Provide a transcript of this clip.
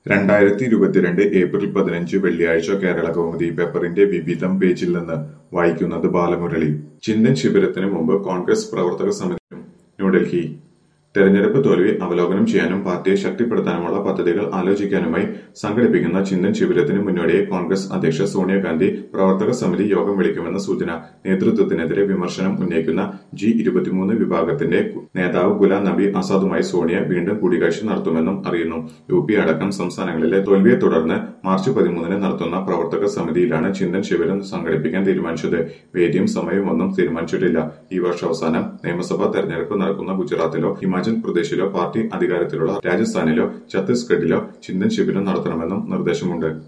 രണ്ടായിരത്തി ഇരുപത്തിരണ്ട് ഏപ്രിൽ പതിനഞ്ച് വെള്ളിയാഴ്ച കേരള കൗമുദി പേപ്പറിന്റെ വിവിധം പേജിൽ നിന്ന് വായിക്കുന്നത് ബാലമുരളി ചിന്തൻ ശിബിരത്തിന് മുമ്പ് കോൺഗ്രസ് പ്രവർത്തക സമിതിയും ന്യൂഡൽഹി തെരഞ്ഞെടുപ്പ് തോൽവി അവലോകനം ചെയ്യാനും പാർട്ടിയെ ശക്തിപ്പെടുത്താനുമുള്ള പദ്ധതികൾ ആലോചിക്കാനുമായി സംഘടിപ്പിക്കുന്ന ചിന്തൻ ശിബിരത്തിന് മുന്നോടിയായി കോൺഗ്രസ് അധ്യക്ഷ സോണിയാഗാന്ധി പ്രവർത്തക സമിതി യോഗം വിളിക്കുമെന്ന സൂചന നേതൃത്വത്തിനെതിരെ വിമർശനം ഉന്നയിക്കുന്ന ജി ഇരുപത്തിമൂന്ന് വിഭാഗത്തിന്റെ നേതാവ് ഗുലാം നബി ആസാദുമായി സോണിയ വീണ്ടും കൂടിക്കാഴ്ച നടത്തുമെന്നും അറിയുന്നു യു പി അടക്കം സംസ്ഥാനങ്ങളിലെ തോൽവിയെ തുടർന്ന് മാർച്ച് പതിമൂന്നിന് നടത്തുന്ന പ്രവർത്തക സമിതിയിലാണ് ചിന്തൻ ശിബിരം സംഘടിപ്പിക്കാൻ തീരുമാനിച്ചത് വേദിയും സമയവും ഒന്നും തീരുമാനിച്ചിട്ടില്ല ഈ വർഷാവസാനം നിയമസഭാ തെരഞ്ഞെടുപ്പ് നടക്കുന്ന ഗുജറാത്തിലോ ഹിമാചൽ പ്രദേശിലോ പാർട്ടി അധികാരത്തിലുള്ള രാജസ്ഥാനിലോ ഛത്തീസ്ഗഡിലോ ചിന്തൻ ശിബിരം നടത്തണമെന്നും നിർദ്ദേശമുണ്ട്